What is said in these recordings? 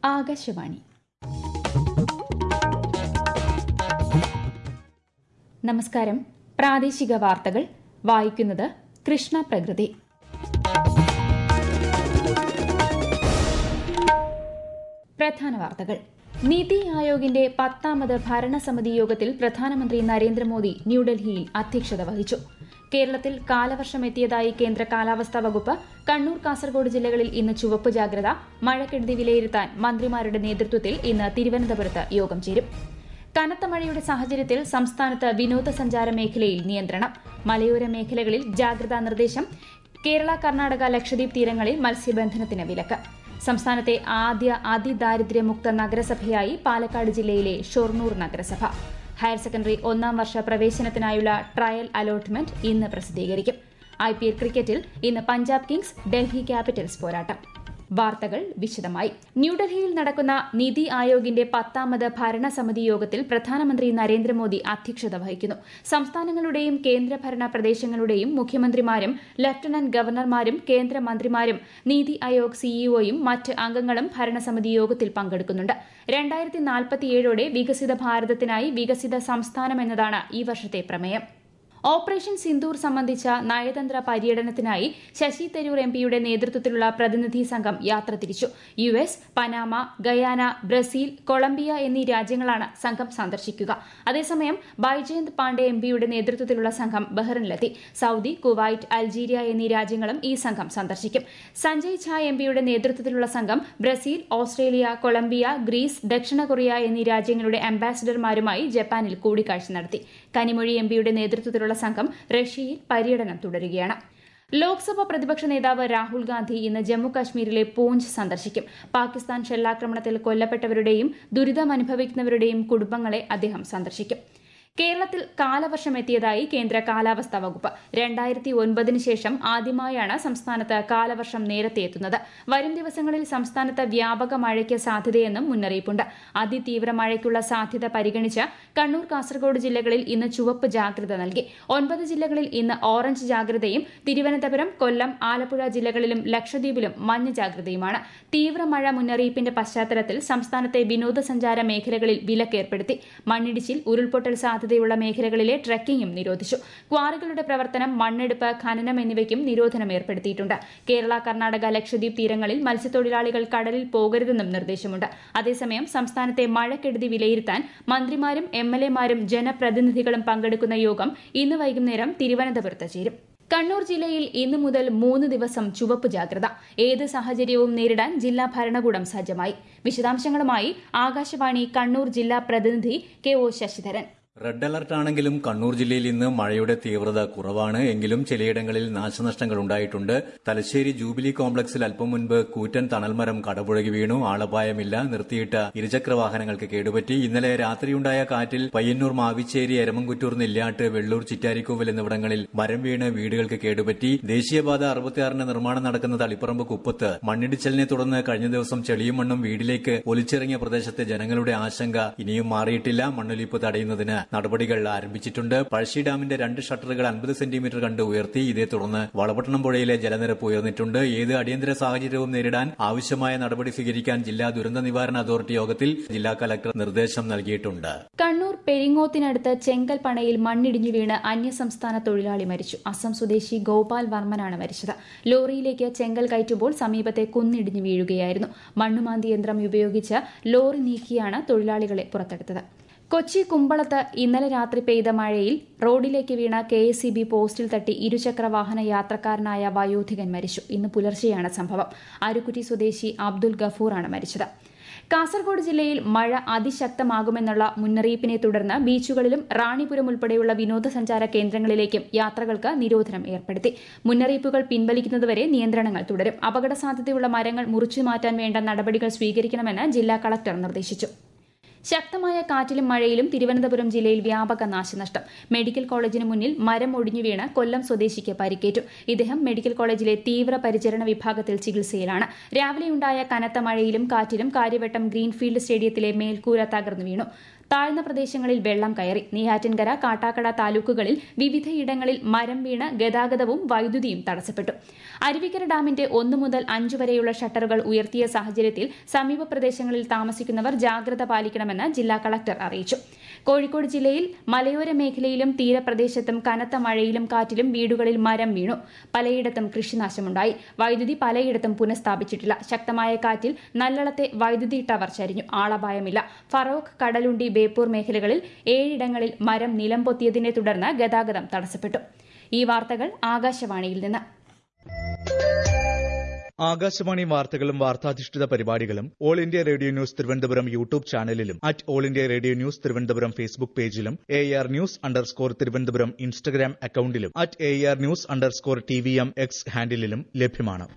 ആകാശവാണി നമസ്കാരം പ്രാദേശിക വാർത്തകൾ വായിക്കുന്നത് കൃഷ്ണ പ്രകൃതി പ്രധാന വാർത്തകൾ നീതി ആയോഗിന്റെ പത്താമത് ഭരണസമിതി യോഗത്തിൽ പ്രധാനമന്ത്രി നരേന്ദ്രമോദി ന്യൂഡൽഹിയിൽ അധ്യക്ഷത വഹിച്ചു കേരളത്തിൽ കാലവർഷം എത്തിയതായി കേന്ദ്ര കാലാവസ്ഥാ വകുപ്പ് കണ്ണൂർ കാസർഗോഡ് ജില്ലകളിൽ ഇന്ന് ചുവപ്പ് ജാഗ്രത മഴക്കെടുതി വിലയിരുത്താൻ മന്ത്രിമാരുടെ നേതൃത്വത്തിൽ ഇന്ന് തിരുവനന്തപുരത്ത് യോഗം ചേരും കനത്ത മഴയുടെ സാഹചര്യത്തിൽ സംസ്ഥാനത്ത് വിനോദസഞ്ചാര മേഖലയിൽ നിയന്ത്രണം മലയോര മേഖലകളിൽ ജാഗ്രതാ നിർദ്ദേശം കേരള കർണാടക ലക്ഷദ്വീപ് തീരങ്ങളിൽ മത്സ്യബന്ധനത്തിന് വിലക്ക് സംസ്ഥാനത്തെ ആദ്യ അതിദാരിദ്ര്യമുക്ത നഗരസഭയായി പാലക്കാട് ജില്ലയിലെ ഷൊർണൂർ നഗരസഭ ഹയർ സെക്കൻഡറി ഒന്നാം വർഷ പ്രവേശനത്തിനായുള്ള ട്രയൽ അലോട്ട്മെന്റ് ഇന്ന് പ്രസിദ്ധീകരിക്കും ഐ പി എൽ ക്രിക്കറ്റിൽ ഇന്ന് പഞ്ചാബ് കിങ്സ് ഡൽഹി ക്യാപിറ്റൽസ് പോരാട്ടം വാർത്തകൾ വിശദമായി ന്യൂഡൽഹിയിൽ നടക്കുന്ന നീതി ആയോഗിന്റെ പത്താമത് ഭരണസമിതി യോഗത്തിൽ പ്രധാനമന്ത്രി നരേന്ദ്രമോദി അധ്യക്ഷത വഹിക്കുന്നു സംസ്ഥാനങ്ങളുടെയും കേന്ദ്രഭരണ പ്രദേശങ്ങളുടെയും മുഖ്യമന്ത്രിമാരും ലഫ്റ്റനന്റ് ഗവർണർമാരും കേന്ദ്രമന്ത്രിമാരും നീതി ആയോഗ് സിഇഒയും മറ്റ് അംഗങ്ങളും ഭരണസമിതി യോഗത്തിൽ പങ്കെടുക്കുന്നുണ്ട് രണ്ടായിരത്തി നാൽപ്പത്തിയേഴോടെ വികസിത ഭാരതത്തിനായി വികസിത സംസ്ഥാനം എന്നതാണ് ഈ വർഷത്തെ പ്രമേയം ഓപ്പറേഷൻ സിന്ദൂർ സംബന്ധിച്ച നയതന്ത്ര പര്യടനത്തിനായി ശശി തരൂർ എംപിയുടെ നേതൃത്വത്തിലുള്ള പ്രതിനിധി സംഘം യാത്ര തിരിച്ചു U S Panama Guyana Brazil Colombia എന്നീ രാജ്യങ്ങളാണ് സംഘം സന്ദർശിക്കുക അതേസമയം ബൈജയന്ത് പാണ്ഡെ എംപിയുടെ നേതൃത്വത്തിലുള്ള സംഘം ബഹ്റിനിലെത്തി സൌദി കുവൈറ്റ് അൽജീരിയ എന്നീ രാജ്യങ്ങളും ഈ സംഘം സന്ദർശിക്കും സഞ്ജയ് ഝാ എംപിയുടെ നേതൃത്വത്തിലുള്ള സംഘം ബ്രസീൽ ഓസ്ട്രേലിയ കൊളംബിയ ഗ്രീസ് ദക്ഷിണ കൊറിയ എന്നീ രാജ്യങ്ങളുടെ അംബാസിഡർമാരുമായി ജപ്പാനിൽ കൂടിക്കാഴ്ച നടത്തി കനിമൊഴി എംപിയുടെ നേതൃത്വത്തിലുള്ള സംഘം റഷ്യയിൽ പര്യടനം തുടരുകയാണ് ലോക്സഭ പ്രതിപക്ഷ നേതാവ് രാഹുൽ ഗാന്ധി ഇന്ന് ജമ്മു കാശ്മീരിലെ പൂഞ്ച് സന്ദർശിക്കും പാകിസ്ഥാൻ ഷെല്ലാക്രമണത്തിൽ കൊല്ലപ്പെട്ടവരുടെയും ദുരിതമനുഭവിക്കുന്നവരുടെയും കുടുംബങ്ങളെ അദ്ദേഹം സന്ദർശിക്കും കേരളത്തിൽ കാലവർഷം എത്തിയതായി കേന്ദ്ര കാലാവസ്ഥാ വകുപ്പ് രണ്ടായിരത്തി ഒൻപതിന് ശേഷം ആദ്യമായാണ് സംസ്ഥാനത്ത് കാലവർഷം നേരത്തെ എത്തുന്നത് വരും ദിവസങ്ങളിൽ സംസ്ഥാനത്ത് വ്യാപക മഴയ്ക്ക് സാധ്യതയെന്നും മുന്നറിയിപ്പുണ്ട് അതിതീവ്ര മഴയ്ക്കുള്ള സാധ്യത പരിഗണിച്ച് കണ്ണൂർ കാസർഗോഡ് ജില്ലകളിൽ ഇന്ന് ചുവപ്പ് ജാഗ്രത നൽകി ഒൻപത് ജില്ലകളിൽ ഇന്ന് ഓറഞ്ച് ജാഗ്രതയും തിരുവനന്തപുരം കൊല്ലം ആലപ്പുഴ ജില്ലകളിലും ലക്ഷദ്വീപിലും മഞ്ഞ ജാഗ്രതയുമാണ് തീവ്ര മഴ മുന്നറിയിപ്പിന്റെ പശ്ചാത്തലത്തിൽ സംസ്ഥാനത്തെ വിനോദസഞ്ചാര മേഖലകളിൽ വിലക്കേർപ്പെടുത്തി മണ്ണിടിച്ചിൽ ഉരുൾപൊട്ടൽ സാധ്യത സാധ്യതയുള്ള മേഖലകളിലെ ട്രക്കിംഗും നിരോധിച്ചു ക്വാറികളുടെ പ്രവർത്തനം മണ്ണെടുപ്പ് ഖനനം എന്നിവയ്ക്കും നിരോധനം ഏർപ്പെടുത്തിയിട്ടുണ്ട് കേരള കർണാടക ലക്ഷദ്വീപ് തീരങ്ങളിൽ മത്സ്യത്തൊഴിലാളികൾ കടലിൽ പോകരുതെന്നും നിർദ്ദേശമുണ്ട് അതേസമയം സംസ്ഥാനത്തെ മഴക്കെടുതി വിലയിരുത്താൻ മന്ത്രിമാരും എം എൽ എമാരും ജനപ്രതിനിധികളും പങ്കെടുക്കുന്ന യോഗം ഇന്ന് വൈകുന്നേരം തിരുവനന്തപുരത്ത് ചേരും കണ്ണൂർ ജില്ലയിൽ ഇന്നു മുതൽ മൂന്ന് ദിവസം ചുവപ്പ് ജാഗ്രത ഏത് സാഹചര്യവും നേരിടാൻ ജില്ലാ ഭരണകൂടം സജ്ജമായി വിശദാംശങ്ങളുമായി ആകാശവാണി കണ്ണൂർ ജില്ലാ പ്രതിനിധി K O Sasidharan red alert ആണെങ്കിലും കണ്ണൂർ ജില്ലയിൽ ഇന്ന് മഴയുടെ തീവ്രത കുറവാണ് എങ്കിലും ചിലയിടങ്ങളിൽ നാശനഷ്ടങ്ങൾ ഉണ്ടായിട്ടുണ്ട് തലശ്ശേരി ജൂബിലി കോംപ്ലക്സിൽ അല്പം മുൻപ് കൂറ്റൻ തണൽമരം കടപുഴകി വീണു ആളപായമില്ല നിർത്തിയിട്ട ഇരുചക്ര വാഹനങ്ങൾക്ക് കേടുപറ്റി ഇന്നലെ രാത്രിയുണ്ടായ കാറ്റിൽ പയ്യന്നൂർ മാവിച്ചേരി എരമംകുറ്റൂർ നെല്ലിയാട്ട് വെള്ളൂർ ചിറ്റാരിക്കോവിൽ എന്നിവിടങ്ങളിൽ മരം വീണ് വീടുകൾക്ക് കേടുപറ്റി ദേശീയപാത അറുപത്തിയാറിന്റെ നിർമ്മാണം നടക്കുന്ന തളിപ്പറമ്പ് കുപ്പത്ത് മണ്ണിടിച്ചലിനെ തുടർന്ന് കഴിഞ്ഞ ദിവസം ചെളിയും മണ്ണും വീട്ടിലേക്ക് ഒലിച്ചിറങ്ങിയ പ്രദേശത്തെ ജനങ്ങളുടെ ആശങ്ക ഇനിയും മാറിയിട്ടില്ല മണ്ണൊലിപ്പ് തടയുന്നതിന് നടപടികൾ ആരംഭിച്ചിട്ടുണ്ട് പഴശ്ശി ഡാമിന്റെ രണ്ട് ഷട്ടറുകൾ അൻപത് സെന്റിമീറ്റർ കണ്ട് ഉയർത്തി ഇതേ തുടർന്ന് വളപട്ടണം പുഴയിലെ ജലനിരപ്പ് ഉയർന്നിട്ടുണ്ട് ഏത് അടിയന്തര സാഹചര്യവും നേരിടാൻ ആവശ്യമായ നടപടി സ്വീകരിക്കാൻ ജില്ലാ ദുരന്ത നിവാരണ അതോറിറ്റി യോഗത്തിൽ ജില്ലാ കലക്ടർ നിർദ്ദേശം നൽകിയിട്ടുണ്ട് കണ്ണൂർ പെരിങ്ങോത്തിനടുത്ത് ചെങ്കൽ പണയിൽ മണ്ണിടിഞ്ഞു വീണ് അന്യസംസ്ഥാന തൊഴിലാളി മരിച്ചു അസം സ്വദേശി ഗോപാൽ വർമ്മനാണ് മരിച്ചത് ലോറിയിലേക്ക് ചെങ്കൽ കയറ്റുമ്പോൾ സമീപത്തെ കുന്നിടിഞ്ഞു വീഴുകയായിരുന്നു മണ്ണുമാന്തി യന്ത്രം ഉപയോഗിച്ച് ലോറി നീക്കിയാണ് തൊഴിലാളികളെ പുറത്തെടുത്തത് കൊച്ചി കുമ്പളത്ത് ഇന്നലെ രാത്രി പെയ്ത മഴയിൽ റോഡിലേക്ക് വീണ കെ എസ് സി ബി പോസ്റ്റിൽ തട്ടി ഇരുചക്ര വാഹന യാത്രക്കാരനായ വയോധികൻ മരിച്ചു ഇന്ന് പുലർച്ചെയാണ് സംഭവം അരുക്കുറ്റി സ്വദേശി അബ്ദുൽ ഗഫൂറാണ് മരിച്ചത് കാസർഗോഡ് ജില്ലയിൽ മഴ അതിശക്തമാകുമെന്നുള്ള മുന്നറിയിപ്പിനെ തുടർന്ന് ബീച്ചുകളിലും റാണിപുരം ഉൾപ്പെടെയുള്ള വിനോദസഞ്ചാര കേന്ദ്രങ്ങളിലേക്കും യാത്രകൾക്ക് നിരോധനം ഏർപ്പെടുത്തി മുന്നറിയിപ്പുകൾ പിൻവലിക്കുന്നതുവരെ നിയന്ത്രണങ്ങൾ തുടരും അപകട സാധ്യതയുള്ള മരങ്ങൾ മുറിച്ചു മാറ്റാൻ വേണ്ട നടപടികൾ സ്വീകരിക്കണമെന്ന് ജില്ലാ കളക്ടർ നിർദ്ദേശിച്ചു ശക്തമായ കാറ്റിലും മഴയിലും തിരുവനന്തപുരം ജില്ലയിൽ വ്യാപക നാശനഷ്ടം മെഡിക്കൽ കോളേജിന് മുന്നിൽ മരം ഒടിഞ്ഞു വീണ് കൊല്ലം സ്വദേശിക്ക് പരിക്കേറ്റു ഇദ്ദേഹം മെഡിക്കൽ കോളേജിലെ തീവ്ര പരിചരണ വിഭാഗത്തിൽ ചികിത്സയിലാണ് രാവിലെയുണ്ടായ കനത്ത മഴയിലും കാറ്റിലും കാര്യവട്ടം ഗ്രീൻഫീൽഡ് സ്റ്റേഡിയത്തിലെ മേൽക്കൂര തകർന്നു വീണു താഴ്ന്ന പ്രദേശങ്ങളിൽ വെള്ളം കയറി നെയ്യാറ്റിൻകര കാട്ടാക്കട താലൂക്കുകളിൽ വിവിധയിടങ്ങളിൽ മരം വീണ് ഗതാഗതവും വൈദ്യുതിയും തടസ്സപ്പെട്ടു അരുവിക്കര ഡാമിന്റെ ഒന്നു മുതൽ അഞ്ചു വരെയുള്ള ഷട്ടറുകൾ ഉയർത്തിയ സാഹചര്യത്തിൽ സമീപ പ്രദേശങ്ങളിൽ താമസിക്കുന്നവർ ജാഗ്രത പാലിക്കണമെന്ന് ജില്ലാ കളക്ടർ അറിയിച്ചു കോഴിക്കോട് ജില്ലയിൽ മലയോര മേഖലയിലും തീരപ്രദേശത്തും കനത്ത മഴയിലും കാറ്റിലും വീടുകളിൽ മരം വീണു പലയിടത്തും കൃഷിനാശമുണ്ടായി വൈദ്യുതി പലയിടത്തും പുനഃസ്ഥാപിച്ചിട്ടില്ല ശക്തമായ കാറ്റിൽ നല്ലളത്തെ വൈദ്യുതി ടവർ ചരിഞ്ഞു ആളപായമില്ല ഫറോക്ക് കടലുണ്ടി ബേപ്പൂർ മേഖലകളിൽ ഏഴിടങ്ങളിൽ മരം നിലംപൊത്തിയതിനെ തുടർന്ന് ഗതാഗതം തടസ്സപ്പെട്ടു ഈ വാർത്തകൾ ആകാശവാണിയിൽ നിന്ന് ആകാശവാണി വാർത്തകളും വാർത്താധിഷ്ഠിത പരിപാടികളും All India Radio news Thiruvananthapuram YouTube ചാനലിലും at All India Radio news Thiruvananthapuram Facebook പേജിലും A R news underscore Thiruvananthapuram Instagram അക്കൌണ്ടിലും at A R news underscore T V M X ഹാൻഡിലും ലഭ്യമാണ്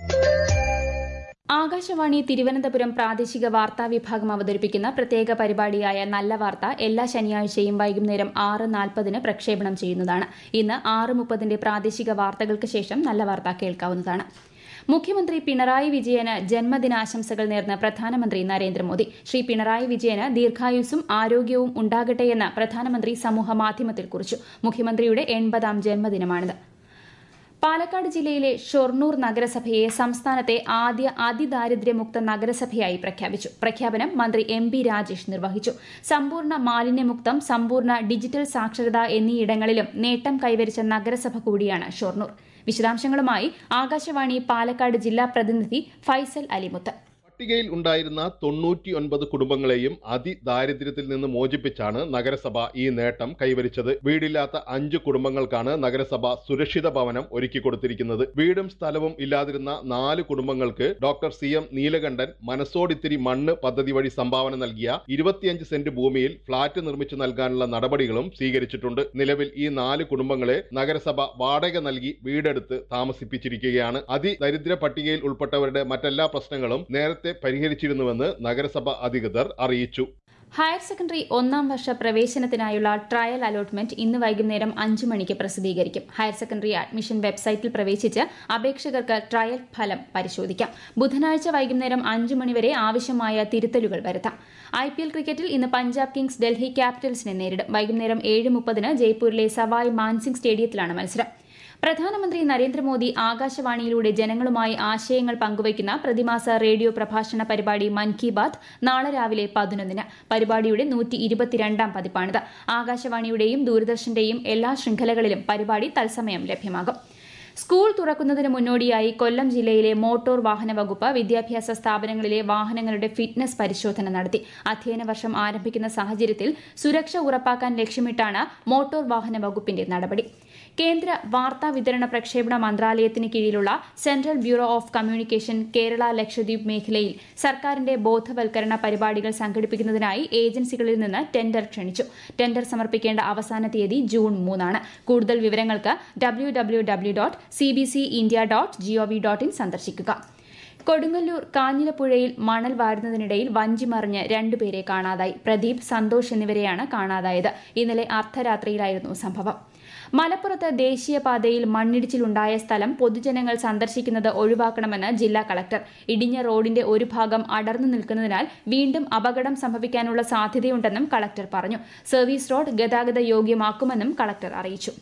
ആകാശവാണി തിരുവനന്തപുരം പ്രാദേശിക വാർത്താ വിഭാഗം അവതരിപ്പിക്കുന്ന പ്രത്യേക പരിപാടിയായ നല്ല വാർത്ത എല്ലാ ശനിയാഴ്ചയും വൈകുന്നേരം ആറ് നാൽപ്പതിന് പ്രക്ഷേപണം ചെയ്യുന്നതാണ് ഇന്ന് ആറ് മുപ്പതിന്റെ പ്രാദേശിക വാർത്തകൾക്ക് ശേഷം നല്ല വാർത്ത കേൾക്കാവുന്നതാണ് മുഖ്യമന്ത്രി പിണറായി വിജയന് ജന്മദിനാശംസകൾ നേർന്ന് പ്രധാനമന്ത്രി നരേന്ദ്രമോദി ശ്രീ പിണറായി വിജയന് ദീർഘായുസ്സും ആരോഗ്യവും ഉണ്ടാകട്ടെയെന്ന് പ്രധാനമന്ത്രി സമൂഹമാധ്യമത്തിൽ കുറിച്ചു മുഖ്യമന്ത്രിയുടെ എൺപതാം ജന്മദിനമാണിത് പാലക്കാട് ജില്ലയിലെ ഷൊർണൂർ നഗരസഭയെ സംസ്ഥാനത്തെ ആദ്യ അതിദാരിദ്ര്യമുക്ത നഗരസഭയായി പ്രഖ്യാപിച്ചു പ്രഖ്യാപനം മന്ത്രി എം ബി രാജേഷ് നിർവഹിച്ചു സമ്പൂർണ്ണ മാലിന്യമുക്തം സമ്പൂർണ്ണ ഡിജിറ്റൽ സാക്ഷരത എന്നീയിടങ്ങളിലും നേട്ടം കൈവരിച്ച നഗരസഭ കൂടിയാണ് ഷൊർണൂർ വിശദാംശങ്ങളുമായി ആകാശവാണി പാലക്കാട് ജില്ലാ പ്രതിനിധി ഫൈസൽ അലിമുത്ത് പട്ടികയിൽ ഉണ്ടായിരുന്ന തൊണ്ണൂറ്റി ഒൻപത് കുടുംബങ്ങളെയും അതിദാരിദ്ര്യത്തിൽ നിന്ന് മോചിപ്പിച്ചാണ് നഗരസഭ ഈ നേട്ടം കൈവരിച്ചത് വീടില്ലാത്ത അഞ്ച് കുടുംബങ്ങൾക്കാണ് നഗരസഭ സുരക്ഷിത ഭവനം ഒരുക്കി കൊടുത്തിരിക്കുന്നത് വീടും സ്ഥലവും ഇല്ലാതിരുന്ന നാല് കുടുംബങ്ങൾക്ക് ഡോക്ടർ സി എം നീലകണ്ഠൻ മനസ്സോടിത്തിരി മണ്ണ് പദ്ധതി വഴി സംഭാവന നൽകിയ ഇരുപത്തിയഞ്ച് സെന്റ് ഭൂമിയിൽ ഫ്ളാറ്റ് നിർമ്മിച്ചു നൽകാനുള്ള നടപടികളും സ്വീകരിച്ചിട്ടുണ്ട് നിലവിൽ ഈ നാല് കുടുംബങ്ങളെ നഗരസഭ വാടക നൽകി വീടെടുത്ത് താമസിപ്പിച്ചിരിക്കുകയാണ് അതിദരിദ്ര പട്ടികയിൽ ഉൾപ്പെട്ടവരുടെ മറ്റെല്ലാ പ്രശ്നങ്ങളും നേരത്തെ നേരത്തെ പരിഹരിച്ചിരുന്നുവെന്ന് നഗരസഭ അധികൃതർ അറിയിച്ചു ഹയർ സെക്കൻഡറി ഒന്നാം വർഷ പ്രവേശനത്തിനായുള്ള ട്രയൽ അലോട്ട്മെന്റ് ഇന്ന് വൈകുന്നേരം അഞ്ചു മണിക്ക് പ്രസിദ്ധീകരിക്കും ഹയർ സെക്കൻഡറി അഡ്മിഷൻ വെബ്സൈറ്റിൽ പ്രവേശിച്ച് അപേക്ഷകർക്ക് ട്രയൽ ഫലം പരിശോധിക്കാം ബുധനാഴ്ച വൈകുന്നേരം അഞ്ചു മണിവരെ ആവശ്യമായ തിരുത്തലുകൾ വരുത്താം ഐ പി എൽ ക്രിക്കറ്റിൽ ഇന്ന് പഞ്ചാബ് കിങ്സ് ഡൽഹി ക്യാപിറ്റൽസിനെ നേരിടും വൈകുന്നേരം ഏഴ് മുപ്പതിന് ജയ്പൂരിലെ സവായ് മാൻസിംഗ് സ്റ്റേഡിയത്തിലാണ് മത്സരം പ്രധാനമന്ത്രി നരേന്ദ്രമോദി ആകാശവാണിയിലൂടെ ജനങ്ങളുമായി ആശയങ്ങൾ പങ്കുവയ്ക്കുന്ന പ്രതിമാസ റേഡിയോ പ്രഭാഷണ പരിപാടി മൻ കി ബാത് നാളെ രാവിലെ പതിനൊന്നിന് പരിപാടിയുടെ നൂറ്റി ഇരുപത്തിരണ്ടാം പതിപ്പാണിത് ആകാശവാണിയുടെയും ദൂരദർശന്റെയും എല്ലാ ശൃംഖലകളിലും പരിപാടി തത്സമയം ലഭ്യമാകും സ്കൂൾ തുറക്കുന്നതിന് മുന്നോടിയായി കൊല്ലം ജില്ലയിലെ മോട്ടോർ വാഹന വകുപ്പ് വിദ്യാഭ്യാസ സ്ഥാപനങ്ങളിലെ വാഹനങ്ങളുടെ ഫിറ്റ്നസ് പരിശോധന നടത്തി അധ്യയന വർഷം ആരംഭിക്കുന്ന സാഹചര്യത്തിൽ സുരക്ഷ ഉറപ്പാക്കാൻ ലക്ഷ്യമിട്ടാണ് മോട്ടോർ വാഹന വകുപ്പിന്റെ നടപടി കേന്ദ്ര വാർത്താ വിതരണ പ്രക്ഷേപണ മന്ത്രാലയത്തിന് കീഴിലുള്ള central bureau of communication Kerala Lakshadweep മേഖലയിൽ സർക്കാരിന്റെ ബോധവൽക്കരണ പരിപാടികൾ സംഘടിപ്പിക്കുന്നതിനായി ഏജൻസികളിൽ നിന്ന് ടെൻഡർ ക്ഷണിച്ചു ടെൻഡർ സമർപ്പിക്കേണ്ട അവസാന തീയതി ജൂൺ മൂന്നാണ് കൂടുതൽ വിവരങ്ങൾക്ക് W W W dot C B C India dot gov dot in സന്ദർശിക്കുക കൊടുങ്ങല്ലൂർ കാഞ്ഞിരപ്പുഴയിൽ മണൽ വാരുന്നതിനിടയിൽ വഞ്ചി മറിഞ്ഞ് രണ്ടുപേരെ കാണാതായി പ്രദീപ് സന്തോഷ് എന്നിവരെയാണ് കാണാതായത് ഇന്നലെ അർദ്ധരാത്രിയിലായിരുന്നു സംഭവം മലപ്പുറത്ത് ദേശീയപാതയിൽ മണ്ണിടിച്ചിലുണ്ടായ സ്ഥലം പൊതുജനങ്ങൾ സന്ദർശിക്കുന്നത് ഒഴിവാക്കണമെന്ന് ജില്ലാ കളക്ടർ ഇടിഞ്ഞ റോഡിന്റെ ഒരു ഭാഗം അടർന്നു നിൽക്കുന്നതിനാൽ വീണ്ടും അപകടം സംഭവിക്കാനുള്ള സാധ്യതയുണ്ടെന്നും കളക്ടർ പറഞ്ഞു സർവീസ് റോഡ് ഗതാഗത യോഗ്യമാക്കുമെന്നും കളക്ടർ അറിയിച്ചു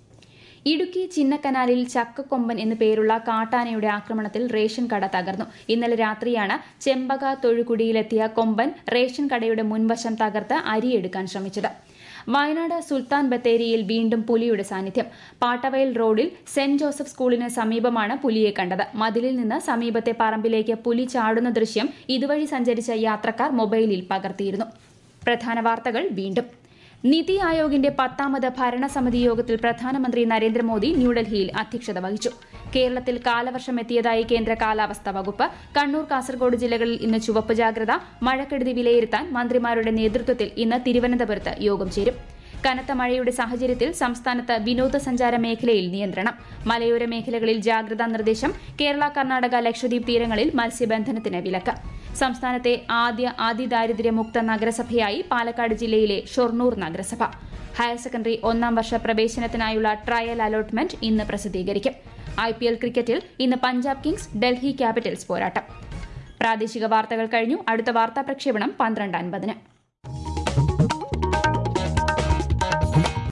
ഇടുക്കി ചിന്നക്കനാലിൽ ചക്കക്കൊമ്പൻ എന്നു പേരുള്ള കാട്ടാനയുടെ ആക്രമണത്തിൽ റേഷൻ കട തകർന്നു ഇന്നലെ രാത്രിയാണ് ചെമ്പക തൊഴുകുടിയിലെത്തിയ കൊമ്പൻ റേഷൻ കടയുടെ മുൻവശം തകർത്ത് അരിയെടുക്കാൻ ശ്രമിച്ചത് വയനാട് സുൽത്താൻ ബത്തേരിയിൽ വീണ്ടും പുലിയുടെ സാന്നിധ്യം പാട്ടവയൽ റോഡിൽ സെന്റ് ജോസഫ് സ്കൂളിന് സമീപമാണ് പുലിയെ കണ്ടത് മതിലിൽ നിന്ന് സമീപത്തെ പറമ്പിലേക്ക് പുലി ചാടുന്ന ദൃശ്യം ഇതുവഴി സഞ്ചരിച്ച യാത്രക്കാർ മൊബൈലിൽ പകർത്തിയിരുന്നു പ്രധാന വാർത്തകൾ വീണ്ടും നിതി ആയോഗിന്റെ പത്താമത് ഭരണസമിതി യോഗത്തിൽ പ്രധാനമന്ത്രി നരേന്ദ്രമോദി ന്യൂഡൽഹിയിൽ അധ്യക്ഷത വഹിച്ചു കേരളത്തിൽ കാലവർഷം എത്തിയതായി കേന്ദ്ര കാലാവസ്ഥാ വകുപ്പ് കണ്ണൂർ കാസർഗോഡ് ജില്ലകളിൽ ഇന്ന് ചുവപ്പ് ജാഗ്രത മഴക്കെടുതി വിലയിരുത്താൻ മന്ത്രിമാരുടെ നേതൃത്വത്തിൽ ഇന്ന് തിരുവനന്തപുരത്ത് യോഗം ചേരും കനത്ത മഴയുടെ സാഹചര്യത്തിൽ സംസ്ഥാനത്ത് വിനോദസഞ്ചാര മേഖലയിൽ നിയന്ത്രണം മലയോര മേഖലകളിൽ ജാഗ്രതാ നിർദ്ദേശം കേരള കർണാടക ലക്ഷദ്വീപ് തീരങ്ങളിൽ മത്സ്യബന്ധനത്തിന് വിലക്ക് സംസ്ഥാനത്തെ ആദ്യ അതിദാരിദ്ര്യമുക്ത നഗരസഭയായി പാലക്കാട് ജില്ലയിലെ ഷൊർണൂർ നഗരസഭ ഹയർ സെക്കൻഡറി ഒന്നാം വർഷ പ്രവേശനത്തിനായുള്ള ട്രയൽ അലോട്ട്മെന്റ് ഇന്ന് പ്രസിദ്ധീകരിക്കും ഐ പി എൽ ക്രിക്കറ്റിൽ ഇന്ന് പഞ്ചാബ് കിങ്സ് ഡൽഹി ക്യാപിറ്റൽസ് പോരാട്ടം പ്രാദേശിക വാർത്തകൾ കഴിഞ്ഞു അടുത്ത വാർത്താ പ്രക്ഷേപണം പന്ത്രണ്ട് അൻപതിന്